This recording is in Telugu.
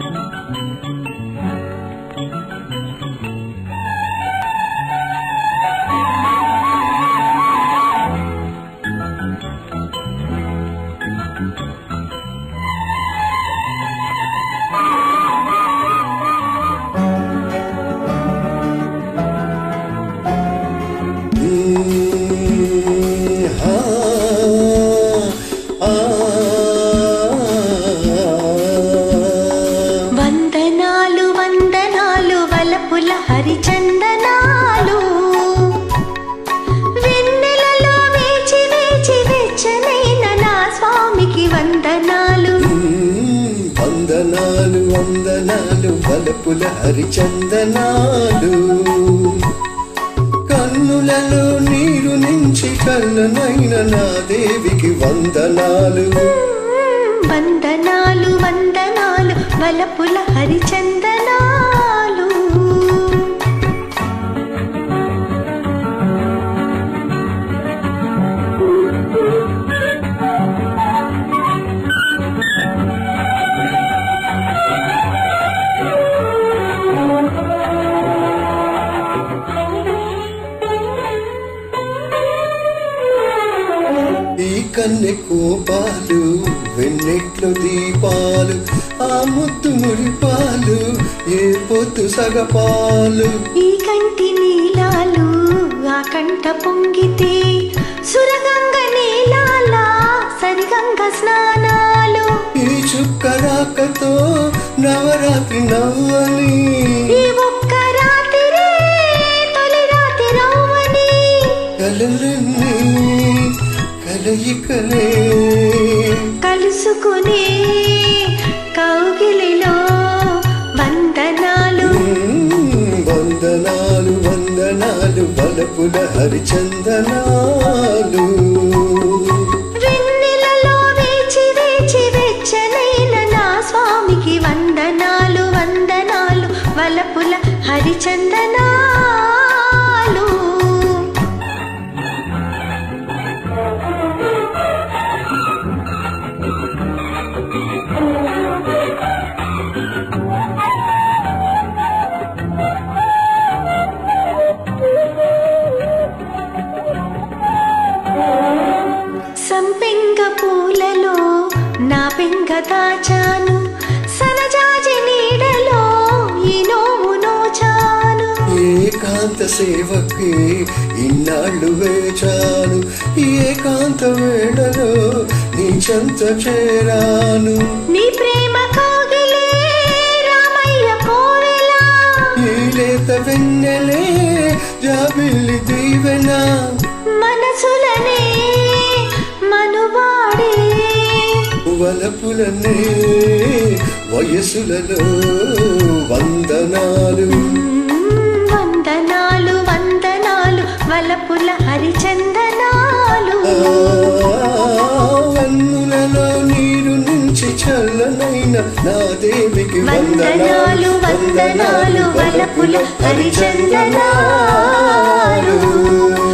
ఆ, ఆ, వందనాలు వందనాలు వలపుల హరిచందనాలు వెన్నెలలో వేచి వేచి వెచ్చనైన నా స్వామికి వందనాలు వందనాలు వందనాలు బలపుల హరిచందనాలు కన్నులలో నీరు నుంచి కళ్ళనైన నా దేవికి వందనాలు వందనాలు వందనాలు వలపుల హరిచందనాలు ఈ కన్నె కోపాలు వెన్నెట్లు దీపాలు ఆ ముద్దు మురిపాలు ఏ పొద్దు సగపాలు ఈ కంటి నీలాలు ఆ కంట పొంగితే సురగంగ నీలాల సరిగంగ స్నానాలు ఈ చుక్క రాకతో నవరాత్రి నవ్వని ఈ ఒక్క రాత్రి తొలి రాత్రి రావని కలలన్నీ కలయికలే కలుసుకునే కౌగిలిలో వందనాలు మ్మ్, వందనాలు వందనాలు బలపుల హరిచందనాలు వెన్నెలలో వేచి వేచి వెచ్చనైన నా స్వామికి వందనాలు వందనాలు వలపుల హరిచందనాలు సంపెంగ పూలలో నా పెంగ దాచాను సనజాజి నీడలో ఈ నోము నోచాను ఏకాంత సేవకి ఇన్నాళ్ళు వేచాను ఏకాంత వేళలో నీ చెంత చేరాను నీ ప్రేమ కోగిలే రామయ్య కోవెలా ఈ లేత వెన్నెలే జాబిల్లి దీవెన మనసులనే మనువాడే వలపులనే వయసులలో వందనాలు వందనాలు వందనాలు వలపుల హరిచందనాలు ఆ, వన్నులలో నీరు నుంచి చల్లనైన నా దేవికి వందనాలు వందనాలు వలపుల హరిచందనాలు